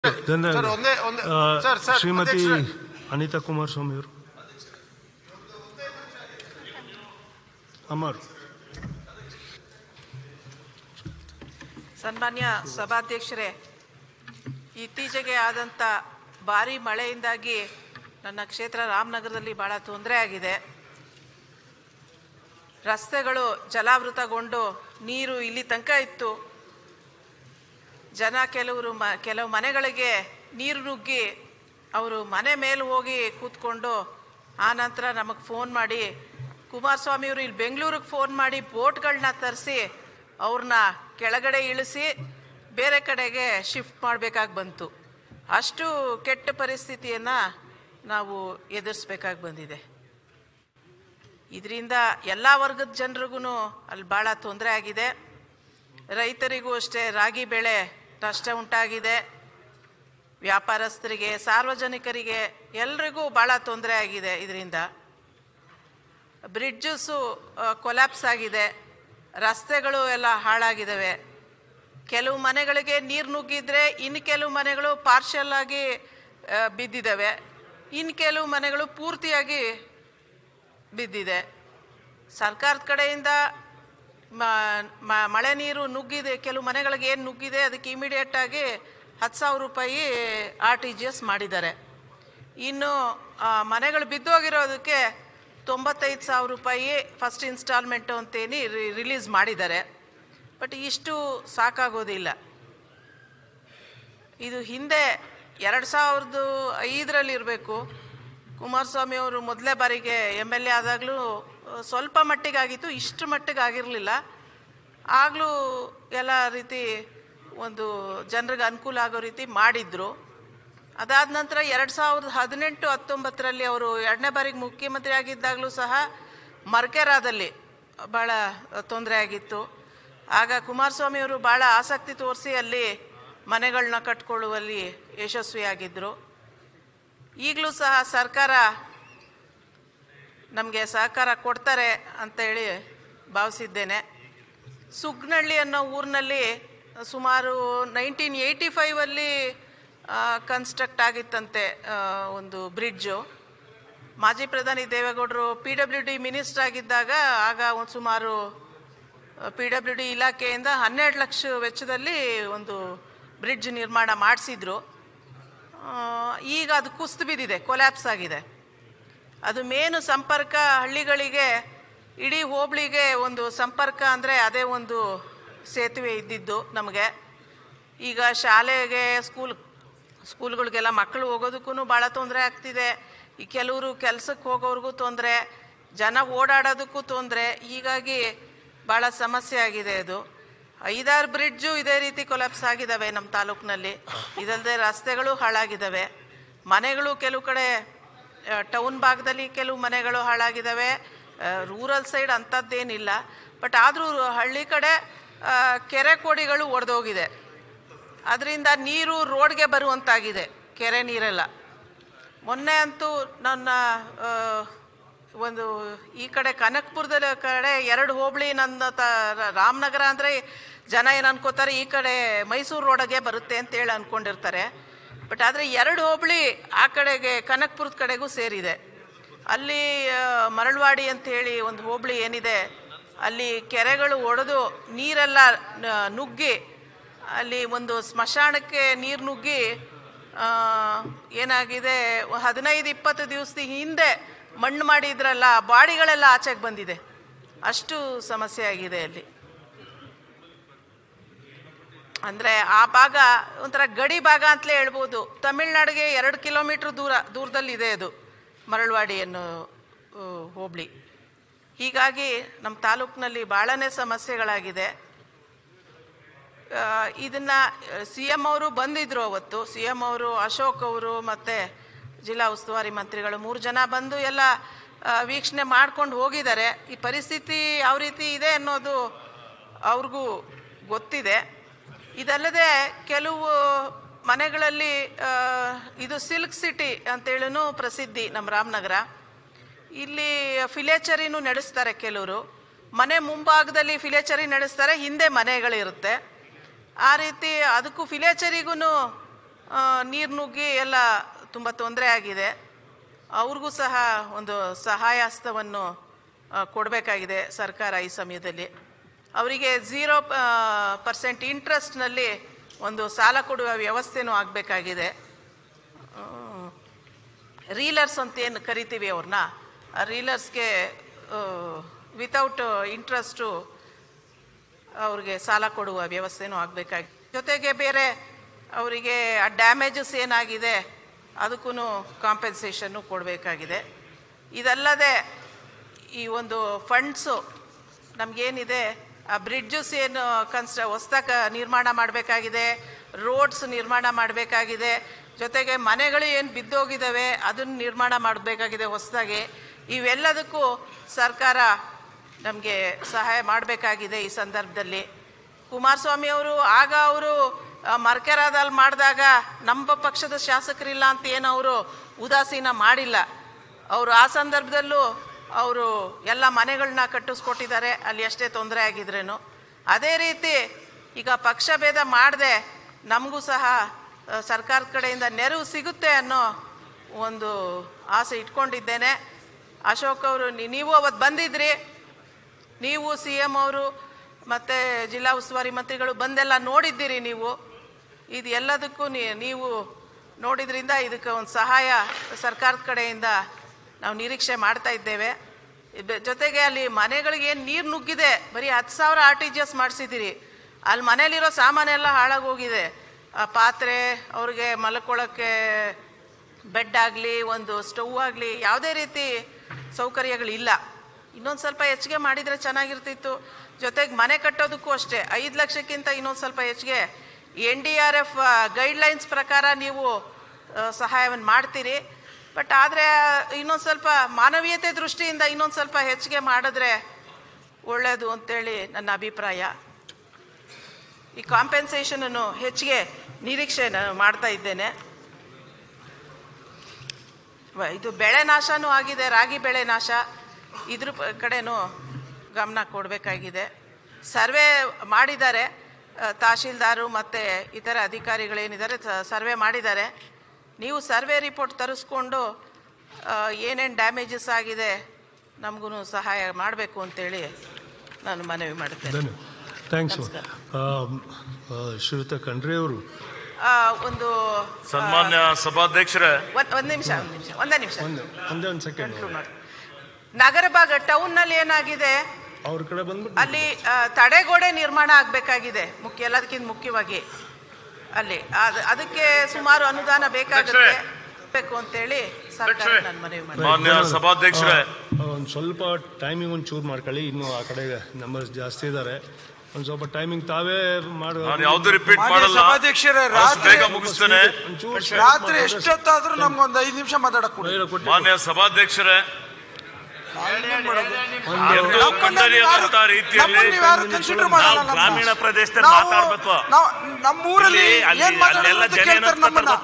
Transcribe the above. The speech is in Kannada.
ಧನ್ಯವಾದ ಸರ್, ಒಂದೇ- ಒಂದೇ- ಆ, ಸರ್, ಸರ್, ಶ್ರೀಮತಿ ಅಧ್ಯಕ್ಷರೇ. ಅನಿತಾ ಕುಮಾರಸ್ವಾಮಿ ಅವರು ಅಮರ್ ಸನ್ಮಾನ್ಯ ಸಭಾಧ್ಯಕ್ಷರೇ ಇತ್ತೀಚೆಗೆ ಆದಂಥ ಭಾರಿ ಮಳೆಯಿಂದಾಗಿ ನನ್ನ ಕ್ಷೇತ್ರ ರಾಮನಗರದಲ್ಲಿ ಭಾಳ ತೊಂದರೆ ಆಗಿದೆ ರಸ್ತೆಗಳು ಜಲಾವೃತಗೊಂಡು ನೀರು ಇಲ್ಲಿ ತನಕ ಇತ್ತು ಜನ ಕೆಲವರು ಮ ಕೆಲವು ಮನೆಗಳಿಗೆ ನೀರು ನುಗ್ಗಿ ಅವರು ಮನೆ ಮೇಲೆ ಹೋಗಿ ಕೂತ್ಕೊಂಡು ಆ ನಂತರ ನಮಗೆ ಫೋನ್ ಮಾಡಿ ಕುಮಾರಸ್ವಾಮಿಯವರು ಇಲ್ಲಿ ಬೆಂಗಳೂರಿಗೆ ಫೋನ್ ಮಾಡಿ ಬೋಟ್ಗಳನ್ನ ತರಿಸಿ ಅವ್ರನ್ನ ಕೆಳಗಡೆ ಇಳಿಸಿ ಬೇರೆ ಕಡೆಗೆ ಶಿಫ್ಟ್ ಮಾಡಬೇಕಾಗಿ ಬಂತು ಅಷ್ಟು ಕೆಟ್ಟ ಪರಿಸ್ಥಿತಿಯನ್ನು ನಾವು ಎದುರಿಸ್ಬೇಕಾಗಿ ಬಂದಿದೆ ಇದರಿಂದ ಎಲ್ಲ ವರ್ಗದ ಜನರಿಗೂ ಅಲ್ಲಿ ಭಾಳ ತೊಂದರೆ ಆಗಿದೆ ರೈತರಿಗೂ ಅಷ್ಟೇ ರಾಗಿ ಬೆಳೆ ನಷ್ಟ ಉಂಟಾಗಿದೆ ವ್ಯಾಪಾರಸ್ಥರಿಗೆ ಸಾರ್ವಜನಿಕರಿಗೆ ಎಲ್ರಿಗೂ ಭಾಳ ತೊಂದರೆ ಆಗಿದೆ ಇದರಿಂದ ಬ್ರಿಡ್ಜಸ್ಸು ಕೊಲ್ಯಾಪ್ಸ್ ಆಗಿದೆ ರಸ್ತೆಗಳು ಎಲ್ಲ ಹಾಳಾಗಿದ್ದಾವೆ ಕೆಲವು ಮನೆಗಳಿಗೆ ನೀರು ನುಗ್ಗಿದ್ರೆ ಇನ್ನು ಕೆಲವು ಮನೆಗಳು ಪಾರ್ಷಲ್ ಆಗಿ ಆ, ಬಿದ್ದಿದ್ದಾವೆ ಇನ್ನು ಕೆಲವು ಮನೆಗಳು ಪೂರ್ತಿಯಾಗಿ ಬಿದ್ದಿದೆ ಸರ್ಕಾರದ ಕಡೆಯಿಂದ ಮ- ಮ- ಮಳೆ ನೀರು ನುಗ್ಗಿದೆ ಕೆಲವು ಮನೆಗಳಿಗೆ ಏನು ನುಗ್ಗಿದೆ ಅದಕ್ಕೆ ಇಮಿಡಿಯೇಟ್ ಆಗಿ ಹತ್ತು ಸಾವಿರ ರೂಪಾಯಿ ಆರ್ ಟಿ ಜಿ ಎಸ್ ಮಾಡಿದ್ದಾರೆ ಇನ್ನು ಆ, ಮನೆಗಳು ಬಿದ್ದೋಗಿರೋದಕ್ಕೆ ತೊಂಬತ್ತೈದು ಸಾವಿರ ರೂಪಾಯಿ ಫಸ್ಟ್ ಇನ್ಸ್ಟಾಲ್ಮೆಂಟು ಅಂತೇಳಿ ರಿಲೀಸ್ ಮಾಡಿದ್ದಾರೆ ಬಟ್ ಇಷ್ಟು ಸಾಕಾಗೋದಿಲ್ಲ ಇದು ಹಿಂದೆ ಎರಡು ಸಾವಿರದ ಐದರಲ್ಲಿ ಇರಬೇಕು ಕುಮಾರಸ್ವಾಮಿ ಅವರು ಮೊದಲೇ ಬಾರಿಗೆ ಎಮ್ ಎಲ್ ಎ ಆದಾಗಲೂ ಸ್ವಲ್ಪ ಮಟ್ಟಿಗಾಗಿತ್ತು ಇಷ್ಟು ಮಟ್ಟಿಗೆ ಆಗಿರಲಿಲ್ಲ ಆಗಲೂ ಎಲ್ಲ ರೀತಿ ಒಂದು ಜನರಿಗೆ ಅನುಕೂಲ ಆಗೋ ರೀತಿ ಮಾಡಿದ್ರು ಅದಾದ ನಂತರ ಎರಡು ಸಾವಿರದ ಹದಿನೆಂಟು ಹತ್ತೊಂಬತ್ತರಲ್ಲಿ ಅವರು ಎರಡನೇ ಬಾರಿಗೆ ಮುಖ್ಯಮಂತ್ರಿ ಆಗಿದ್ದಾಗಲೂ ಸಹ ಮರ್ಕೆರಾದಲ್ಲಿ ಭಾಳ ತೊಂದರೆ ಆಗಿತ್ತು ಆಗ ಕುಮಾರಸ್ವಾಮಿ ಅವರು ಭಾಳ ಆಸಕ್ತಿ ತೋರಿಸಿ ಅಲ್ಲಿ ಮನೆಗಳನ್ನ ಕಟ್ಕೊಳ್ಳುವಲ್ಲಿ ಯಶಸ್ವಿಯಾಗಿದ್ದರು ಈಗಲೂ ಸಹ ಸರ್ಕಾರ ನಮಗೆ ಸಹಕಾರ ಕೊಡ್ತಾರೆ ಅಂತೇಳಿ ಭಾವಿಸಿದ್ದೇನೆ ಸುಗ್ನಳ್ಳಿ ಅನ್ನೋ ಊರಿನಲ್ಲಿ ಸುಮಾರು ನೈನ್ಟೀನ್ ಏಯ್ಟಿ ಫೈವಲ್ಲಿ ಕನ್ಸ್ಟ್ರಕ್ಟ್ ಆಗಿತ್ತಂತೆ ಆ, ಒಂದು ಬ್ರಿಡ್ಜು ಮಾಜಿ ಪ್ರಧಾನಿ ದೇವೇಗೌಡರು ಪಿ ಡಬ್ಲ್ಯೂ ಡಿ ಮಿನಿಸ್ಟರ್ ಆಗಿದ್ದಾಗ ಆಗ ಒಂದು ಸುಮಾರು ಪಿ ಡಬ್ಲ್ಯೂ ಡಿ ಇಲಾಖೆಯಿಂದ ಹನ್ನೆರಡು ಲಕ್ಷ ವೆಚ್ಚದಲ್ಲಿ ಒಂದು ಬ್ರಿಡ್ಜ್ ನಿರ್ಮಾಣ ಮಾಡಿಸಿದ್ರು ಈಗ ಅದು ಕುಸಿದು ಬಿದ್ದಿದೆ ಕೊಲ್ಯಾಪ್ಸ್ ಆಗಿದೆ ಅದು ಮೇನು ಸಂಪರ್ಕ ಹಳ್ಳಿಗಳಿಗೆ ಇಡೀ ಹೋಬಳಿಗೆ ಒಂದು ಸಂಪರ್ಕ ಅಂದರೆ ಅದೇ ಒಂದು ಸೇತುವೆ ಇದ್ದಿದ್ದು ನಮಗೆ ಈಗ ಶಾಲೆಗೆ ಸ್ಕೂಲ್ ಸ್ಕೂಲ್ಗಳಿಗೆಲ್ಲ ಮಕ್ಕಳು ಹೋಗೋದಕ್ಕೂ ಭಾಳ ತೊಂದರೆ ಆಗ್ತಿದೆ ಈ ಕೆಲವರು ಕೆಲಸಕ್ಕೆ ಹೋಗೋರ್ಗೂ ತೊಂದರೆ ಜನ ಓಡಾಡೋದಕ್ಕೂ ತೊಂದರೆ ಹೀಗಾಗಿ ಭಾಳ ಸಮಸ್ಯೆ ಆಗಿದೆ ಅದು ಐದಾರು ಬ್ರಿಡ್ಜು ಇದೇ ರೀತಿ ಕೊಲಾಪ್ಸ್ ಆಗಿದ್ದಾವೆ ನಮ್ಮ ತಾಲೂಕಿನಲ್ಲಿ ಇದಲ್ಲದೆ ರಸ್ತೆಗಳು ಹಾಳಾಗಿದ್ದಾವೆ ಮನೆಗಳು ಕೆಲವು ಕಡೆ ಟೌನ್ ಭಾಗದಲ್ಲಿ ಕೆಲವು ಮನೆಗಳು ಹಾಳಾಗಿದ್ದಾವೆ ರೂರಲ್ ಸೈಡ್ ಅಂಥದ್ದೇನಿಲ್ಲ ಬಟ್ ಆದರೂ ಹಳ್ಳಿ ಕಡೆ ಆ, ಕೆರೆ ಕೋಡಿಗಳು ಒಡೆದೋಗಿದೆ ಅದರಿಂದ ನೀರು ರೋಡ್ಗೆ ಬರುವಂತಾಗಿದೆ ಕೆರೆ ನೀರೆಲ್ಲ ಮೊನ್ನೆ ಅಂತೂ ನನ್ನ ಆ, ಒಂದು ಈ ಕಡೆ ಕನಕಪುರದ ಕಡೆ ಎರಡು ಹೋಬಳಿ ನನ್ನ ತ ರಾಮನಗರ ಅಂದರೆ ಜನ ಏನು ಅನ್ಕೋತಾರೆ ಈ ಕಡೆ ಮೈಸೂರು ರೋಡಿಗೆ ಬರುತ್ತೆ ಅಂತೇಳಿ ಅಂದ್ಕೊಂಡಿರ್ತಾರೆ ಬಟ್ ಆದರೆ ಎರಡು ಹೋಬಳಿ ಆ ಕಡೆಗೆ ಕನಕಪುರದ ಕಡೆಗೂ ಸೇರಿದೆ ಅಲ್ಲಿ ಆ, ಮರಳವಾಡಿ ಅಂತ ಹೇಳಿ ಒಂದು ಹೋಬಳಿ ಏನಿದೆ ಅಲ್ಲಿ ಕೆರೆಗಳು ಒಡೆದು ನೀರೆಲ್ಲ ನ- ನುಗ್ಗಿ ಅಲ್ಲಿ ಒಂದು ಸ್ಮಶಾನಕ್ಕೆ ನೀರು ನುಗ್ಗಿ ಆ, ಏನಾಗಿದೆ ಹದಿನೈದು ಇಪ್ಪತ್ತು ದಿವಸದ ಹಿಂದೆ ಮಣ್ಣು ಮಾಡಿದ್ರಲ್ಲ ಬಾಡಿಗಳೆಲ್ಲ ಆಚೆಗೆ ಬಂದಿದೆ ಅಷ್ಟು ಸಮಸ್ಯೆ ಆಗಿದೆ ಅಲ್ಲಿ ಅಂದರೆ ಆ ಭಾಗ ಒಂಥರ ಗಡಿ ಭಾಗ ಅಂತಲೇ ಹೇಳ್ಬೋದು ತಮಿಳ್ನಾಡಿಗೆ ಎರಡು ಕಿಲೋಮೀಟ್ರ್ ದೂರ ದೂರದಲ್ಲಿದೆ ಅದು ಮರಳವಾಡಿ ಅನ್ನೋ ಆ, ಹೋಬಳಿ ಹೀಗಾಗಿ ನಮ್ಮ ತಾಲೂಕಿನಲ್ಲಿ ಭಾಳನೇ ಸಮಸ್ಯೆಗಳಾಗಿದೆ ಆ, ಇದನ್ನ ಸಿ ಎಂ ಅವರು ಬಂದಿದ್ರು ಅವತ್ತು ಸಿ ಎಂ ಅವರು ಅಶೋಕ್ ಅವರು ಮತ್ತು ಜಿಲ್ಲಾ ಉಸ್ತುವಾರಿ ಮಂತ್ರಿಗಳು ಮೂರು ಜನ ಬಂದು ಎಲ್ಲ ಆ, ವೀಕ್ಷಣೆ ಮಾಡ್ಕೊಂಡು ಹೋಗಿದ್ದಾರೆ ಈ ಪರಿಸ್ಥಿತಿ ಯಾವ ರೀತಿ ಇದೆ ಅನ್ನೋದು ಅವ್ರಿಗೂ ಗೊತ್ತಿದೆ ಇದಲ್ಲದೆ ಕೆಲವು ಮನೆಗಳಲ್ಲಿ ಆ, ಇದು ಸಿಲ್ಕ್ ಸಿಟಿ ಅಂತೇಳೂ ಪ್ರಸಿದ್ಧಿ ನಮ್ಮ ರಾಮನಗರ ಇಲ್ಲಿ ಫಿಲೇಚರಿನೂ ನಡೆಸ್ತಾರೆ ಕೆಲವರು ಮನೆ ಮುಂಭಾಗದಲ್ಲಿ ಫಿಲೇಚರಿ ನಡೆಸ್ತಾರೆ ಹಿಂದೆ ಮನೆಗಳಿರುತ್ತೆ ಆ ರೀತಿ ಅದಕ್ಕೂ ಫಿಲೇಚರಿಗೂ ನೀರು ನುಗ್ಗಿ ಎಲ್ಲ ತುಂಬ ತೊಂದರೆ ಆಗಿದೆ ಅವ್ರಿಗೂ ಸಹ ಒಂದು ಸಹಾಯ ಹಸ್ತವನ್ನು ಕೊಡಬೇಕಾಗಿದೆ ಸರ್ಕಾರ ಈ ಸಮಯದಲ್ಲಿ ಅವರಿಗೆ ಝೀರೋ ಪರ್ಸೆಂಟ್ ಇಂಟ್ರೆಸ್ಟ್ನಲ್ಲಿ ಒಂದು ಸಾಲ ಕೊಡುವ ವ್ಯವಸ್ಥೆನೂ ಆಗಬೇಕಾಗಿದೆ ರೀಲರ್ಸ್ ಅಂತ ಏನು ಕರಿತೀವಿ ಅವ್ರನ್ನ ಆ ರೀಲರ್ಸ್ಗೆ ವಿತೌಟ್ ಇಂಟ್ರೆಸ್ಟು ಅವ್ರಿಗೆ ಸಾಲ ಕೊಡುವ ವ್ಯವಸ್ಥೆನೂ ಆಗಬೇಕಾಗಿ ಜೊತೆಗೆ ಬೇರೆ ಅವರಿಗೆ ಆ ಡ್ಯಾಮೇಜಸ್ ಏನಾಗಿದೆ ಅದಕ್ಕೂ ಕಾಂಪೆನ್ಸೇಷನ್ನು ಕೊಡಬೇಕಾಗಿದೆ ಇದಲ್ಲದೆ ಈ ಒಂದು ಫಂಡ್ಸು ನಮಗೇನಿದೆ ಆ ಬ್ರಿಡ್ಜಸ್ ಏನು ಕನ್ಸ್ಟ ಹೊಸ್ದಾಗಿ ನಿರ್ಮಾಣ ಮಾಡಬೇಕಾಗಿದೆ ರೋಡ್ಸ್ ನಿರ್ಮಾಣ ಮಾಡಬೇಕಾಗಿದೆ ಜೊತೆಗೆ ಮನೆಗಳು ಏನು ಬಿದ್ದೋಗಿದ್ದಾವೆ ಅದನ್ನು ನಿರ್ಮಾಣ ಮಾಡಬೇಕಾಗಿದೆ ಹೊಸದಾಗಿ ಇವೆಲ್ಲದಕ್ಕೂ ಸರ್ಕಾರ ನಮಗೆ ಸಹಾಯ ಮಾಡಬೇಕಾಗಿದೆ ಈ ಸಂದರ್ಭದಲ್ಲಿ ಕುಮಾರಸ್ವಾಮಿ ಅವರು ಆಗ ಅವರು ಮರ್ಕೆರಾದಲ್ಲಿ ಮಾಡಿದಾಗ ನಮ್ಮ ಪಕ್ಷದ ಶಾಸಕರಿಲ್ಲ ಅಂತ ಏನು ಅವರು ಉದಾಸೀನ ಮಾಡಿಲ್ಲ ಅವರು ಆ ಸಂದರ್ಭದಲ್ಲೂ ಅವರು ಎಲ್ಲ ಮನೆಗಳನ್ನ ಕಟ್ಟಿಸ್ಕೊಟ್ಟಿದ್ದಾರೆ ಅಲ್ಲಿ ಎಷ್ಟೇ ತೊಂದರೆ ಆಗಿದ್ರೇನು ಅದೇ ರೀತಿ ಈಗ ಪಕ್ಷ ಭೇದ ಮಾಡದೆ ನಮಗೂ ಸಹ ಆ, ಸರ್ಕಾರದ ಕಡೆಯಿಂದ ನೆರವು ಸಿಗುತ್ತೆ ಅನ್ನೋ ಒಂದು ಆಸೆ ಇಟ್ಕೊಂಡಿದ್ದೇನೆ ಅಶೋಕ್ ಅವರು ನೀ- ನೀವು ಅವತ್ತು ಬಂದಿದ್ರಿ ನೀವು ಸಿ ಎಮ್ ಅವರು ಮತ್ತು ಜಿಲ್ಲಾ ಉಸ್ತುವಾರಿ ಮಂತ್ರಿಗಳು ಬಂದೆಲ್ಲ ನೋಡಿದ್ದೀರಿ ನೀವು ಇದು ಎಲ್ಲದಕ್ಕೂ ನೀ- ನೀವು ನೋಡಿದ್ರಿಂದ ಇದಕ್ಕೆ ಒಂದು ಸಹಾಯ ಸರ್ಕಾರದ ಕಡೆಯಿಂದ ನಾವು ನಿರೀಕ್ಷೆ ಮಾಡ್ತಾ ಇದ್ದೇವೆ ಇದ್- ಜೊತೆಗೆ ಅಲ್ಲಿ ಮನೆಗಳಿಗೆ ಏನು ನೀರು ನುಗ್ಗಿದೆ ಬರೀ ಹತ್ತು ಸಾವಿರ ಆರ್ ಟಿ ಜಿ ಎಸ್ ಮಾಡಿಸಿದ್ದೀರಿ ಅಲ್ಲಿ ಮನೇಲಿರೋ ಸಾಮಾನೆಲ್ಲ ಹಾಳಾಗೋಗಿದೆ ಆ ಪಾತ್ರೆ ಅವ್ರಿಗೆ ಮಲ್ಕೊಳ್ಳೋಕ್ಕೆ ಬೆಡ್ ಆಗಲಿ ಒಂದು ಸ್ಟವ್ ಆಗಲಿ ಯಾವುದೇ ರೀತಿ ಸೌಕರ್ಯಗಳಿಲ್ಲ ಇನ್ನೊಂದು ಸ್ವಲ್ಪ ಹೆಚ್ಚಿಗೆ ಮಾಡಿದರೆ ಚೆನ್ನಾಗಿರ್ತಿತ್ತು ಜೊತೆಗೆ ಮನೆ ಕಟ್ಟೋದಕ್ಕೂ ಅಷ್ಟೇ ಐದು ಲಕ್ಷಕ್ಕಿಂತ ಇನ್ನೊಂದು ಸ್ವಲ್ಪ ಹೆಚ್ಚಿಗೆ N D R F guidelines ಪ್ರಕಾರ ನೀವು ಆ, ಸಹಾಯವನ್ನು ಮಾಡ್ತೀರಿ ಬಟ್ ಆದರೆ ಇನ್ನೊಂದು ಸ್ವಲ್ಪ ಮಾನವೀಯತೆ ದೃಷ್ಟಿಯಿಂದ ಇನ್ನೊಂದು ಸ್ವಲ್ಪ ಹೆಚ್ಚಿಗೆ ಮಾಡಿದ್ರೆ ಒಳ್ಳೆಯದು ಅಂತೇಳಿ ನನ್ನ ಅಭಿಪ್ರಾಯ ಈ ಕಾಂಪೆನ್ಸೇಷನನ್ನು ಹೆಚ್ಚಿಗೆ ನಿರೀಕ್ಷೆ ನಾನು ಮಾಡ್ತಾ ಇದ್ದೇನೆ ವ- ಇದು ಬೆಳೆ ನಾಶನೂ ಆಗಿದೆ ರಾಗಿ ಬೆಳೆ ನಾಶ ಇದ್ರ ಪ- ಕಡೆನೂ ಗಮನ ಕೊಡಬೇಕಾಗಿದೆ ಸರ್ವೆ ಮಾಡಿದ್ದಾರೆ ಆ, ತಹಶೀಲ್ದಾರು ಮತ್ತು ಇತರ ಅಧಿಕಾರಿಗಳೇನಿದ್ದಾರೆ ಸ- ಸರ್ವೆ ಮಾಡಿದ್ದಾರೆ ನೀವು ಸರ್ವೆ ರಿಪೋರ್ಟ್ ತರಿಸ್ಕೊಂಡು ಏನೇನು ಡ್ಯಾಮೇಜಸ್ ಆಗಿದೆ ನಮಗೂ ಸಹಾಯ ಮಾಡಬೇಕು ಅಂತೇಳಿ ನಾನು ಮನವಿ ಮಾಡುತ್ತೇನೆ ಧನ್ಯ ಥ್ಯಾಂಕ್ಸ್ ನಮಸ್ಕಾರ. ಶ್ರೀಯುತ ಖಂಡ್ರೆ ಅವರು ಆ, ಒಂದು ಸನ್ಮಾನ್ಯ ಸಭಾಧ್ಯಕ್ಷರೇ ಒಂದು ಒಂದು ನಿಮಿಷ ಒಂದು ನಿಮಿಷ ಒಂದೇ ನಿಮಿಷ ಒಂದು ಒಂದೇ ಒಂದು ಸೆಕೆಂಡ್ conclude ಮಾಡಿ. ನಗರ ಭಾಗ ಟೌನ್ನಲ್ಲಿ ಏನಾಗಿದೆ ಅವ್ರ ಕಡೆ ಬಂದ್ಬಿಟ್ಟು ಅಲ್ಲಿ ಆ, ತಡೆಗೋಡೆ ನಿರ್ಮಾಣ ಆಗಬೇಕಾಗಿದೆ ಮುಖ್ಯ ಎಲ್ಲದಕ್ಕಿಂತ ಮುಖ್ಯವಾಗಿ ಅಲ್ಲಿ ಅದ್- ಅದಕ್ಕೆ ಸುಮಾರು ಅನುದಾನ ಬೇಕಾಗುತ್ತೆ ಬೇಕು ಅಂತೇಳಿ ಸರ್ಕಾರ ಅಧ್ಯಕ್ಷರೇ. ನಾನು ಮನವಿ ಮಾಡಿ ಮಾನ್ಯ ಸಭಾಧ್ಯಕ್ಷರೇ ಒಂದು ಸ್ವಲ್ಪ ಟೈಮಿಂಗ್ ಒಂದು ಚೂರು ಮಾಡ್ಕೊಳ್ಳಿ ಇನ್ನು ಆ ಕಡೆ ನಂಬರ್ಸ್ ಜಾಸ್ತಿ ಇದ್ದಾರೆ ಒಂದು ಸ್ವಲ್ಪ ಟೈಮಿಂಗ್ ತಾವೇ ಮಾಡಿ ನಾನು ಯಾವ್ದು ರಿಪೀಟ್ ಮಾನ್ಯ ಮಾಡಲ್ಲ ಸಭಾಧ್ಯಕ್ಷರೇ, ಅಷ್ಟು ರಾತ್ರಿ- ಬೇಗ ಮುಗಿಸ್ತೇನೆ ಒಂಚೂರು ರಾತ್ರಿ ಎಷ್ಟೊತ್ತಾದ್ರೂ ನಮ್ಗೊಂದು ಐದು ನಿಮಿಷ ಮಾತಾಡಕ್ ಕೊಡಿ ಕೊಟ್ಟು ಮಾನ್ಯ ಸಭಾಧ್ಯಕ್ಷರೇ ನಾವೇನ್ ಮಾಡೋದು? ಎಂದು ನಮ್ಮನ್ನ ಖಂಡನೀಯವಾದಂತ ನೀವ್ಯಾರು- ರೀತಿಯಲ್ಲಿ ನಮ್ಮನ್ನ ನೀವ್ಯಾರು consider ಮಾಡಲ್ಲ ನಾವು ನಮ್ಮನ್ನ. ಗ್ರಾಮೀಣ ಪ್ರದೇಶದಲ್ಲಿ ನಾವು- ಮಾತಾಡ್ಬೇಕು. ನಾವು- ನಮ್ಮೂರಲ್ಲಿ ಇಲ್ಲಿ ಅಲ್ಲಿ- ಏನ್ ಮಾತಾಡೋದು ಅಲ್ಲೆಲ್ಲ ಅಂತ ಜನ ಕೇಳ್ತಾರೆ ಏನಂತ ನಮ್ಮನ್ನ